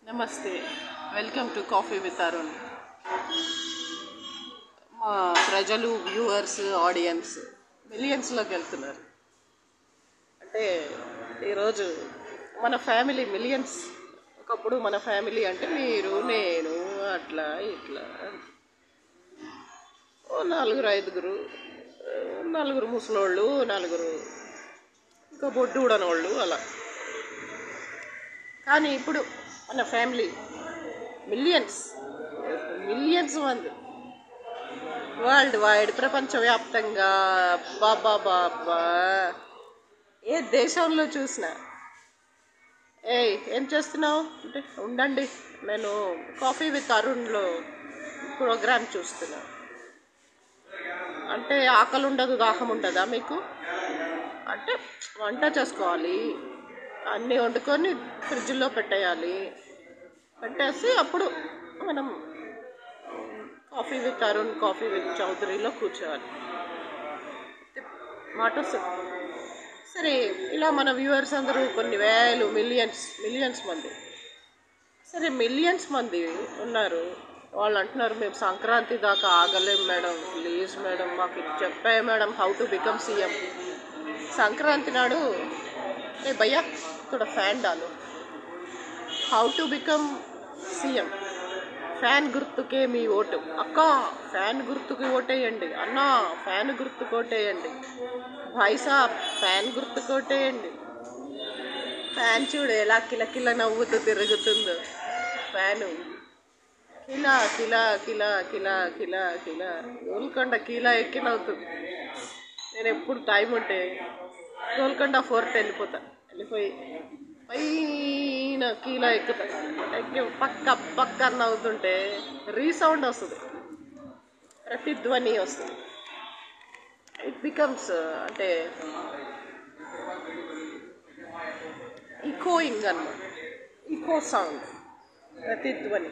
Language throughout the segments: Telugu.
నమస్తే welcome to coffee with Arun మా ప్రజలు వ్యూవర్స్ ఆడియన్స్ మిలియన్స్లోకి వెళ్తున్నారు అంటే ఈరోజు మన ఫ్యామిలీ మిలియన్స్ ఒకప్పుడు మన ఫ్యామిలీ అంటే మీరు నేను అట్లా ఇట్లా ఓ నలుగురు ఐదుగురు ఆ, నలుగురు ముసలోళ్ళు నలుగురు ఇంకా బొడ్డు ఉడనోళ్ళు అలా కానీ ఇప్పుడు మన ఫ్యామిలీ మిలియన్స్ మిలియన్స్ మంది వరల్డ్ వైడ్ ప్రపంచవ్యాప్తంగా బాబా బాబా ఏ దేశంలో చూసినా ఏయ్ ఏం చేస్తున్నావు అంటే ఉండండి నేను కాఫీ విత్ అరుణ్లో ప్రోగ్రామ్ చూస్తున్నా అంటే ఆకలి ఉండదు దాహం ఉంటుందా మీకు అంటే వంట చేసుకోవాలి అన్నీ వండుకొని ఫ్రిడ్జ్లో పెట్టేయాలి పెట్టేసి అప్పుడు మనం coffee with Arun coffee with చౌదరిలో కూర్చోవాలి మాట వస్తుంది సరే ఇలా మన వ్యూవర్స్ అందరూ కొన్ని వేలు మిలియన్స్ మిలియన్స్ మంది సరే మిలియన్స్ మంది ఉన్నారు వాళ్ళు అంటున్నారు మేము సంక్రాంతి దాకా ఆగలేం మేడం ప్లీజ్ మేడం మాకు ఇది చెప్పే madam how to become CM Sankranti నాడు ఏ భయ్యా తోడ ఫ్యాన్ డాలు how to become CM fan గుర్తుకే మీ ఓటు అక్క ఫ్యాన్ గుర్తుకి ఓటేయండి అన్న ఫ్యాన్ గుర్తుకు ఓటేయండి భాయ్ సాబ్ ఫ్యాన్ గుర్తుకు ఓటేయండి ఫ్యాన్ చూడు ఎలా కిలకిల నవ్వుతూ తిరుగుతుందో ఫ్యాను కిలా కిలా కిలా కిలా కిలా కిలా గోల్కొండ కిలా ఎక్కి నవ్వుతుంది నేను ఎప్పుడు టైం ఉంటే గోల్కొండ ఫోర్ట్ వెళ్ళిపోతా వెళ్ళిపోయి పైన కీలా ఎక్కుతా ఎక్కి పక్క పక్క నవ్వుతుంటే రీసౌండ్ వస్తుంది ప్రతిధ్వని వస్తుంది ఇట్ బికమ్స్ అంటే ఈకోయింగ్ అన్నమాట ఈకో సౌండ్ ప్రతిధ్వని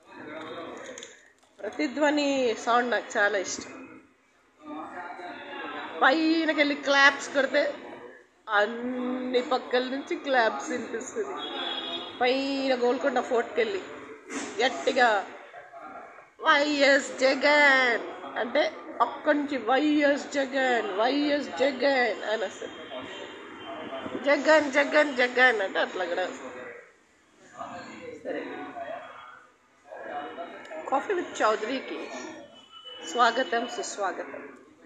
ప్రతిధ్వని సౌండ్ నాకు చాలా ఇష్టం పైనకి వెళ్ళి క్లాప్స్ కొడితే అన్ని పక్కల నుంచి క్లాప్స్ వినిపిస్తుంది పైన గోల్కొండ ఫోర్ట్కి వెళ్ళి గట్టిగా వైఎస్ జగన్ అంటే అక్కడి నుంచి వైఎస్ జగన్ వైఎస్ జగన్ అని వస్తుంది జగన్ జగన్ జగన్ అంటే అట్లా కూడా వస్తుంది సరే కాఫీ విత్ చౌదరికి స్వాగతం సుస్వాగతం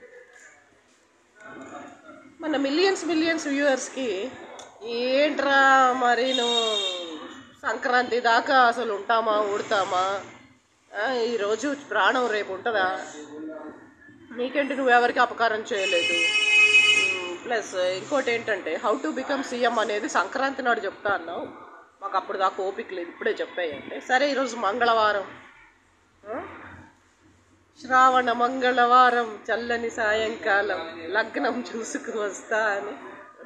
మన మిలియన్స్ మిలియన్స్ వ్యూవర్స్కి ఏంట్రా మరి నువ్వు సంక్రాంతి దాకా అసలు ఉంటామా ఉడతామా ఆ, ఈరోజు ప్రాణం రేపు ఉంటుందా నీకేంటి నువ్వు ఎవరికి అపకారం చేయలేదు ప్లస్ ఇంకోటి ఏంటంటే హౌ టు బికమ్ సీఎం అనేది సంక్రాంతి నాడు చెప్తా అన్నావు మాకు అప్పుడు దాకా ఓపిక లేదు ఇప్పుడే చెప్పాయంటే సరే ఈరోజు మంగళవారం ఆ? శ్రావణ మంగళవారం చల్లని సాయంకాలం లగ్నం చూసుకు వస్తా అని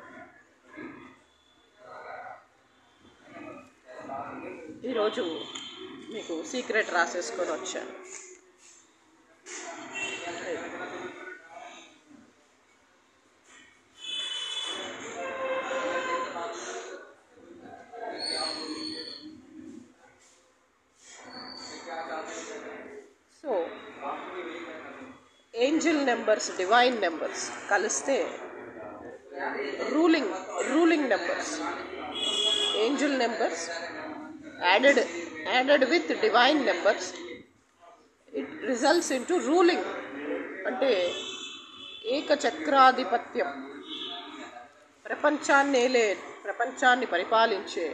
ఈరోజు మీకు సీక్రెట్ రాసేసుకొని వచ్చాను so angel numbers divine numbers కలిస్తే ruling ruling numbers angel numbers added added with divine numbers it results into ruling అంటే ఏకచక్రాధిపత్యం ప్రపంచాన్ని ఏలే ప్రపంచాన్ని పరిపాలించే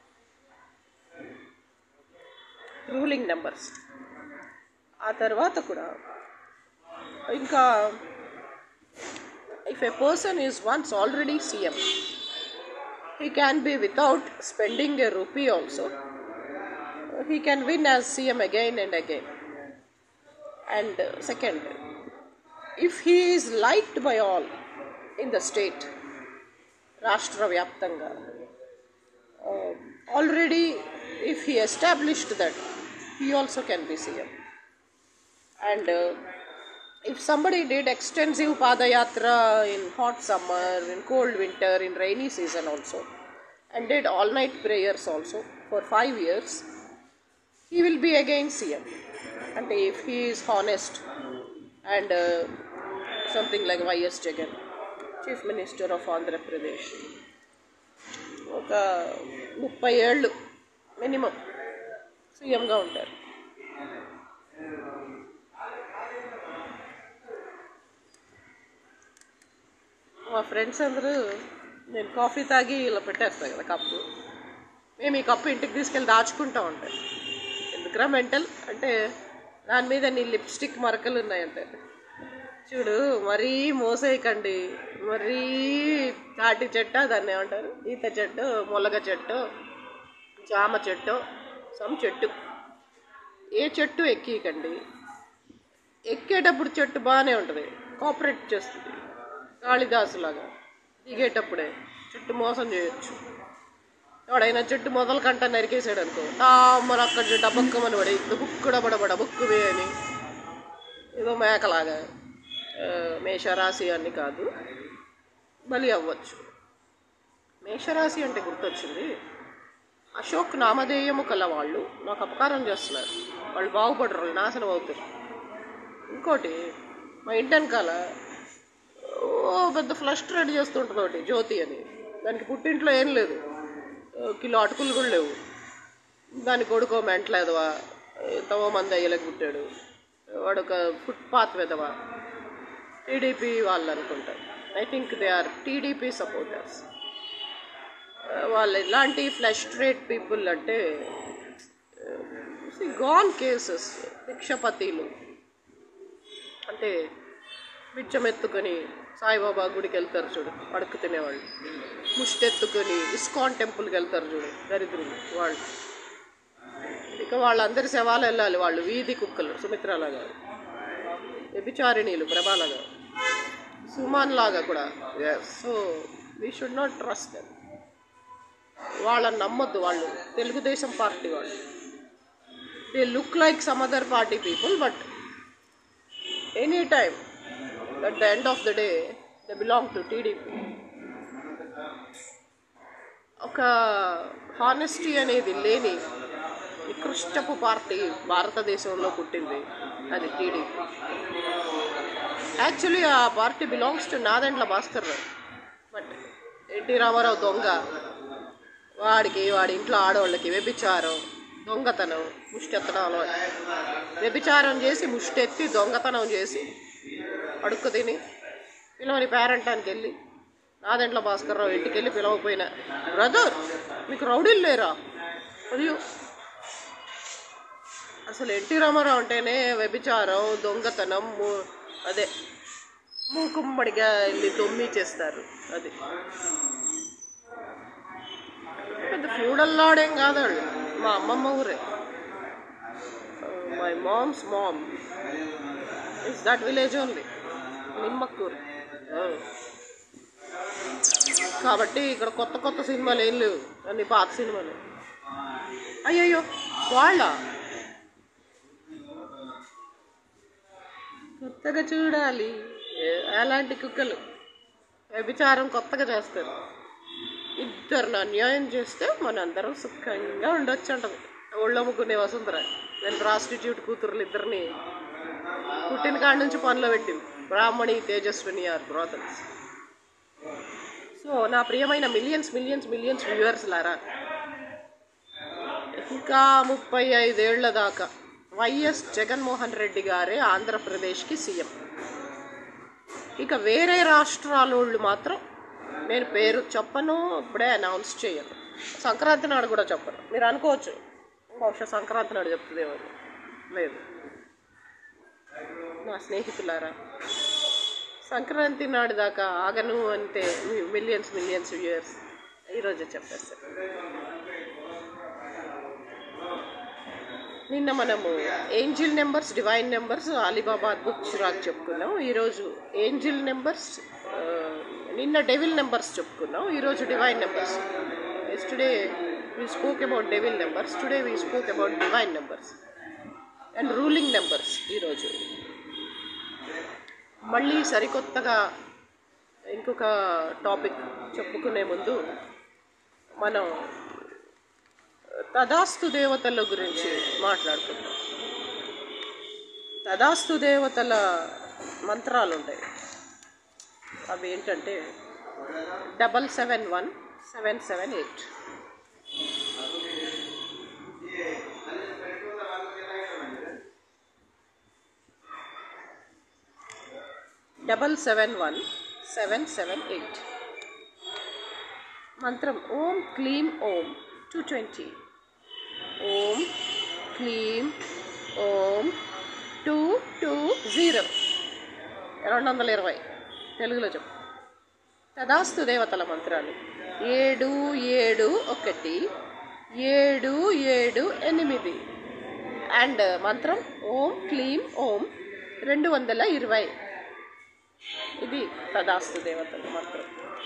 రూలింగ్ నెంబర్స్ ఆ తర్వాత కూడా ఇంకా if a person is once already CM he can be without spending a rupee also he can win as CM again and again and second if he is liked by all in the state రాష్ట్ర వ్యాప్తంగా already if he established that he also can be CM and uh, if somebody did extensive padayatra in hot summer in cold winter in rainy season also and did all night prayers also for five years he will be again CM అంటే if he is honest and something like YS Jagan chief minister of Andhra Pradesh ఒక ముప్పై ఏళ్ళు మినిమం సీఎంగా ఉంటారు మా ఫ్రెండ్స్ అందరూ నేను కాఫీ తాగి ఇలా పెట్టేస్తాను కదా కప్పు మేము ఈ కప్పు ఇంటికి తీసుకెళ్ళి దాచుకుంటా ఉంటాం ఎందుకురా మెంటల్ అంటే దాని మీద నీ లిప్స్టిక్ మరకలు ఉన్నాయంటే చూడు మరీ మోసేయకండి మరీ తాటి చెట్టు దాన్ని ఏమంటారు ఈత చెట్టు మొలగ చెట్టు జామ చెట్టు సమ్ చెట్టు ఏ చెట్టు ఎక్కియకండి ఎక్కేటప్పుడు చెట్టు బాగానే ఉంటుంది కోఆపరేట్ చేస్తుంది కాళిదాసులాగా దిగేటప్పుడే చెట్టు మోసం చేయొచ్చు ఎవడైనా చెట్టు మొదల కంట నరికేసాడు అనుకో తామర అక్కడ చెట్టు అబక్కమని పడి బుక్కుడ బడబడ బుక్కువే అని ఏదో మేకలాగా ఆ, మేషరాశి అని కాదు బలి అవ్వచ్చు మేషరాశి అంటే గుర్తొచ్చింది అశోక్ నామధేయము కల వాళ్ళు నాకు అపకారం చేస్తున్నారు వాళ్ళు బాగుపడరు వాళ్ళు నాశనం అవుతారు ఇంకోటి మా ఇంటి వెనకాల ఓ పెద్ద ఫ్లస్ట్రేట్ చేస్తుంటుంది ఒకటి జ్యోతి అని దానికి పుట్టింట్లో ఏం లేదు ఓ కిలో అటుకులు కూడా లేవు దాని కొడుకో మెంటలేదవా ఎంతవో మంది అయ్యలకు పుట్టాడు వాడు ఒక ఫుట్పాత్ వెదవా టీడీపీ వాళ్ళు అనుకుంటారు I think they are TDP supporters వాళ్ళు ఎలాంటి ఫ్లస్ట్రేట్ పీపుల్ అంటే గాన్ కేసెస్ భిక్షపతిలు అంటే బిచ్చమెత్తుకొని సాయిబాబా గుడికి వెళ్తారు చూడు అడుక్కు తినేవాళ్ళు ముష్టెత్తుకొని ఇస్కాన్ టెంపుల్కి వెళ్తారు చూడు దరిద్రులు వాళ్ళు ఇక వాళ్ళందరి శవాలు వెళ్ళాలి వాళ్ళు వీధి కుక్కలు సుమిత్రాల గారు వ్యభిచారిణీలు ప్రభాల గారు సుమాన్ లాగా కూడా so we should not trust them వాళ్ళని నమ్మొద్దు వాళ్ళు తెలుగుదేశం పార్టీ వాళ్ళు they look like some other party people but any time at the end of the day the belong to TDP ఒక హానెస్టీ అనేది లేని నికృష్టపు పార్టీ భారతదేశంలో పుట్టింది అది టీడీపీ యాక్చువల్లీ ఆ party belongs to Nadendla Bhaskar Rao but NT Rama Rao దొంగ వాడికి వాడి ఇంట్లో ఆడవాళ్ళకి వ్యభిచారం దొంగతనం ముష్టెత్తడం అలవాటు వ్యభిచారం చేసి ముష్టెత్తి దొంగతనం చేసి అడుక్కు తిని పిలవని పేరంటానికి వెళ్ళి నాదెంట్ల భాస్కర్రావు ఇంటికి వెళ్ళి పిలవకపోయినా బ్రదర్ మీకు రౌడీలు లేరా అయ్యో అసలు ఎన్టీ రామారావు అంటేనే వ్యభిచారం దొంగతనం ము- అదే మూకుమ్మడిగా వెళ్ళి దొమ్మి చేస్తారు అది పెద్ద ఫ్యూడల్ లాడేం కాదు వాళ్ళు మా అమ్మమ్మ ఊరే my moms mom is that village only Nimmakuru Oh. కాబట్టి ఇక్కడ కొత్త కొత్త సినిమాలు ఏం లేవు అన్ని పాత సినిమాలు అయ్యయ్యో వాళ్ళ కొత్తగా చూడాలి ఏ- అలాంటి కుక్కలు వ్యభిచారం కొత్తగా చేస్తారు ఇద్దరిని అన్యాయం చేస్తే మనందరం సుఖంగా ఉండొచ్చు అంటది ఒళ్ళో ముగ్గునే వసుంధర నేను ప్రాస్టిట్యూట్ కూతురులు ఇద్దరిని పుట్టిన కాడి నుంచి పనిలో పెట్టింది Brahmani Tejaswini are brothels so నా ప్రియమైన మిలియన్స్ మిలియన్స్ మిలియన్స్ వ్యూవర్స్ లారా ఇంకా ముప్పై ఐదేళ్ల దాకా వైఎస్ జగన్మోహన్ రెడ్డి గారే ఆంధ్రప్రదేశ్కి సీఎం ఇక వేరే రాష్ట్రాల వాళ్ళు మాత్రం నేను పేరు చెప్పను ఇప్పుడే అనౌన్స్ చేయను సంక్రాంతి నాడు కూడా చెప్పను మీరు అనుకోవచ్చు బహుశా సంక్రాంతి నాడు చెప్తుందేమో లేదు నా స్నేహితులారా సంక్రాంతి నాడు దాకా ఆగను అంటే మిలియన్స్ మిలియన్స్ ఇయర్స్ ఈరోజే చెప్పేస్తాను నిన్న మనము angel numbers divine numbers Ali Baba book చిరాక్ చెప్పుకున్నాం ఈరోజు ఏంజిల్ నెంబర్స్ నిన్న డెవిల్ నెంబర్స్ చెప్పుకున్నాం ఈరోజు divine numbers yesterday we spoke about devil numbers today we spoke about divine numbers and ruling numbers ఈరోజు మళ్ళీ సరికొత్తగా ఇంకొక టాపిక్ చెప్పుకునే ముందు మనం తదాస్తు దేవతల గురించి మాట్లాడుకుందాం తదాస్తు దేవతల మంత్రాలు ఉంటాయి అవి ఏంటంటే double seven one seven seven eight double seven one seven seven eight మంత్రం ఓం క్లీం ఓం టూ ట్వంటీ ఓం క్లీం ఓం టూ టూ జీరో రెండు వందల ఇరవై తెలుగులో చెప్పు తదాస్తు దేవతల మంత్రాలు ఏడు ఏడు ఒకటి ఏడు ఏడు ఎనిమిది అండ్ మంత్రం ఓం క్లీం ఓం రెండు వందల ఇరవై ఇది తదాస్తు దేవతల మంత్రం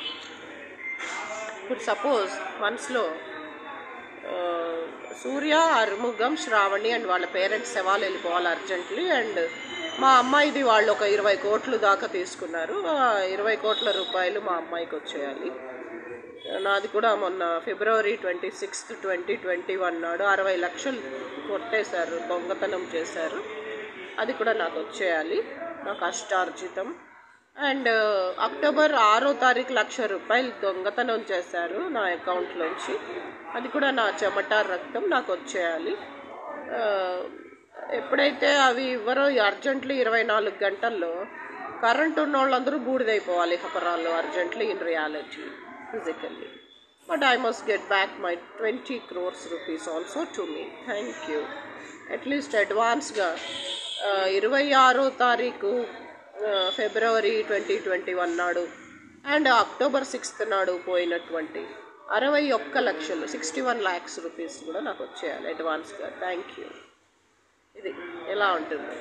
ఇప్పుడు సపోజ్ మనసులో ఆ, సూర్య అరుముగం శ్రావణి అండ్ వాళ్ళ పేరెంట్స్ శవాలు వెళ్ళిపోవాలి అర్జెంట్లీ అండ్ మా అమ్మాయిది వాళ్ళు ఒక ఇరవై కోట్లు దాకా తీసుకున్నారు ఆ ఇరవై కోట్ల రూపాయలు మా అమ్మాయికి వచ్చేయాలి నాది కూడా మొన్న February twenty sixth twenty twenty one నాడు అరవై లక్షలు కొట్టేశారు దొంగతనం చేశారు అది కూడా నాకు వచ్చేయాలి నా కష్టార్జితం అండ్ అక్టోబర్ ఆరో తారీఖు లక్ష రూపాయలు దొంగతనం చేశారు నా అకౌంట్లోంచి అది కూడా నా చెమట రక్తం నాకు వచ్చేయాలి ఆ, ఎప్పుడైతే అవి ఇవ్వరో అర్జెంట్లీ ఇరవై నాలుగు గంటల్లో కరెంట్ ఉన్న వాళ్ళందరూ బూడిదైపోవాలి హపరాల్లో urgently in reality physically but I must get back my twenty crores rupees also to me thank you at least అడ్వాన్స్గా ఇరవై ఆరో తారీఖు ఆ, ఫిబ్రవరి ట్వంటీ ట్వంటీ వన్ నాడు అండ్ అక్టోబర్ సిక్స్త్ నాడు పోయినటువంటి అరవై ఒక్క లక్షలు సిక్స్టీ వన్ ల్యాక్స్ రూపీస్ కూడా నాకు వచ్చేయాలి అడ్వాన్స్గా థ్యాంక్ యూ ఇది ఎలా ఉంటుంది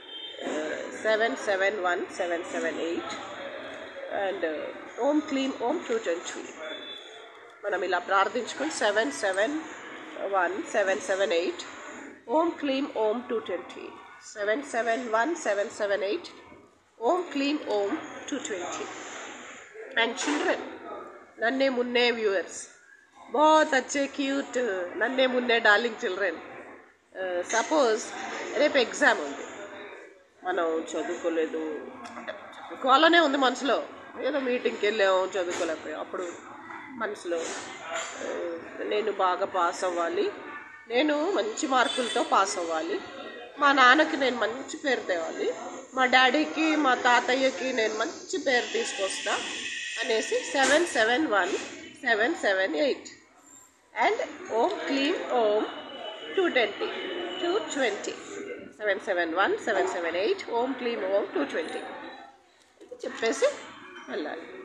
seven seven one seven seven eight and ఓం క్లీమ్ ఓం టూ ట్వంటీ మనం ఇలా ప్రార్థించుకుని seven seven one seven seven eight ఓం క్లీమ్ ఓం two twenty seven seven one seven seven eight ఓం క్లీమ్ ఓం టూ ట్వంటీ అండ్ చిల్డ్రన్ నన్నే మున్నే వ్యూవర్స్ बहुत अच्छे క్యూట్ నన్నే మున్నే డార్లింగ్ చిల్డ్రన్ సపోజ్ రేపు ఎగ్జామ్ ఉంది మనం చదువుకోలేదు అంటే చదువుకోవాలనే ఉంది మనసులో ఏదో మీటింగ్కి వెళ్ళాము చదువుకోలేకపోయాం అప్పుడు మనసులో ఆ, నేను బాగా పాస్ అవ్వాలి నేను మంచి మార్కులతో పాస్ అవ్వాలి మా నాన్నకి నేను మంచి పేరు తేవాలి మా డాడీకి మా తాతయ్యకి నేను మంచి పేరు తీసుకొస్తా అనేసి seven seven one seven seven eight and ఓం క్లీమ్ ఓం two twenty two twenty seven seven one seven seven eight ఓం క్లీమ్ ఓం టూ ట్వంటీ చెప్పేసి వెళ్ళాలి